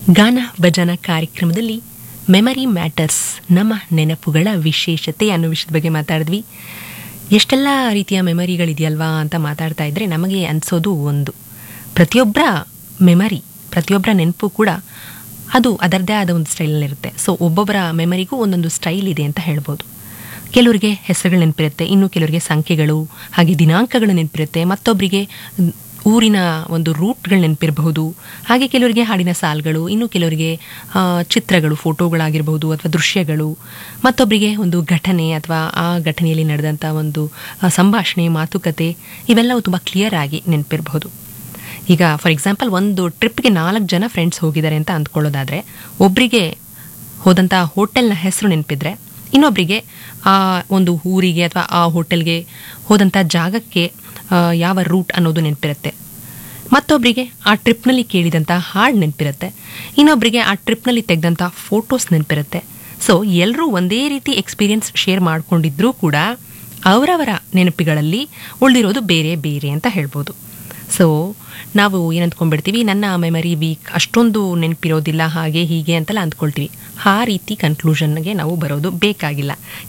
ಗಾನ ಭಜನ ಕಾರ್ಯಕ್ರಮದಲ್ಲಿ ಮೆಮರಿ ಮ್ಯಾಟರ್ಸ್ ನಮ್ಮ ನೆನಪುಗಳ ವಿಶೇಷತೆ ಅನ್ನೋ ವಿಷಯದ ಬಗ್ಗೆ ಮಾತಾಡಿದ್ವಿ ಎಷ್ಟೆಲ್ಲ ರೀತಿಯ ಮೆಮರಿಗಳಿದೆಯಲ್ವಾ ಅಂತ ಮಾತಾಡ್ತಾ ಇದ್ರೆ ನಮಗೆ ಅನಿಸೋದು ಒಂದು ಪ್ರತಿಯೊಬ್ಬರ ಮೆಮರಿ ಪ್ರತಿಯೊಬ್ಬರ ನೆನಪು ಕೂಡ ಅದು ಅದರದ್ದೇ ಆದ ಒಂದು ಸ್ಟೈಲಲ್ಲಿರುತ್ತೆ ಸೊ ಒಬ್ಬೊಬ್ಬರ ಮೆಮರಿಗೂ ಒಂದೊಂದು ಸ್ಟೈಲ್ ಇದೆ ಅಂತ ಹೇಳ್ಬೋದು ಕೆಲವರಿಗೆ ಹೆಸರುಗಳು ನೆನಪಿರುತ್ತೆ ಇನ್ನು ಕೆಲವರಿಗೆ ಸಂಖ್ಯೆಗಳು ಹಾಗೆ ದಿನಾಂಕಗಳು ನೆನಪಿರುತ್ತೆ ಮತ್ತೊಬ್ಬರಿಗೆ ಊರಿನ ಒಂದು ರೂಟ್ಗಳು ನೆನಪಿರಬಹುದು ಹಾಗೆ ಕೆಲವರಿಗೆ ಹಾಡಿನ ಸಾಲುಗಳು ಇನ್ನು ಕೆಲವರಿಗೆ ಆ, ಚಿತ್ರಗಳು ಫೋಟೋಗಳಾಗಿರಬಹುದು ಅಥವಾ ದೃಶ್ಯಗಳು ಮತ್ತೊಬ್ಬರಿಗೆ ಒಂದು ಘಟನೆ ಅಥವಾ ಆ ಘಟನೆಯಲ್ಲಿ ನಡೆದಂಥ ಒಂದು ಆ, ಸಂಭಾಷಣೆ ಮಾತುಕತೆ ಇವೆಲ್ಲವೂ ತುಂಬ ಕ್ಲಿಯರ್ ಆಗಿ ನೆನಪಿರಬಹುದು ಈಗ ಫಾರ್ ಎಕ್ಸಾಂಪಲ್ ಒಂದು ಟ್ರಿಪ್ಗೆ ನಾಲ್ಕು ಜನ ಫ್ರೆಂಡ್ಸ್ ಹೋಗಿದ್ದಾರೆ ಅಂತ ಅಂದ್ಕೊಳ್ಳೋದಾದರೆ ಒಬ್ಬರಿಗೆ ಹೋದಂಥ ಹೋಟೆಲ್ನ ಹೆಸರು ನೆನಪಿದ್ರೆ ಇನ್ನೊಬ್ಬರಿಗೆ ಆ ಒಂದು ಊರಿಗೆ ಅಥವಾ ಆ ಹೋಟೆಲ್ಗೆ ಹೋದಂಥ ಜಾಗಕ್ಕೆ ಆ, ಯಾವ ರೂಟ್ ಅನ್ನೋದು ನೆನಪಿರುತ್ತೆ ಮತ್ತೊಬ್ಬರಿಗೆ ಆ ಟ್ರಿಪ್ನಲ್ಲಿ ಕೇಳಿದಂಥ ಹಾಡು ನೆನಪಿರುತ್ತೆ ಇನ್ನೊಬ್ಬರಿಗೆ ಆ ಟ್ರಿಪ್ನಲ್ಲಿ ತೆಗೆದಂಥ ಫೋಟೋಸ್ ನೆನಪಿರುತ್ತೆ ಸೊ ಎಲ್ಲರೂ ಒಂದೇ ರೀತಿ ಎಕ್ಸ್ಪೀರಿಯನ್ಸ್ ಶೇರ್ ಮಾಡ್ಕೊಂಡಿದ್ರೂ ಕೂಡ ಅವರವರ ನೆನಪುಗಳಲ್ಲಿ ಉಳಿದಿರೋದು ಬೇರೆ ಬೇರೆ ಅಂತ ಹೇಳ್ಬೋದು ಸೊ ನಾವು ಏನಂದ್ಕೊಂಡ್ಬಿಡ್ತೀವಿ ನನ್ನ ಮೆಮರಿ ವೀಕ್ ಅಷ್ಟೊಂದು ನೆನಪಿರೋದಿಲ್ಲ ಹಾಗೆ ಹೀಗೆ ಅಂತೆಲ್ಲ ಅಂದ್ಕೊಳ್ತೀವಿ ಆ ರೀತಿ ಕನ್ಕ್ಲೂಷನ್ಗೆ ನಾವು ಬರೋದು ಬೇಕಾಗಿಲ್ಲ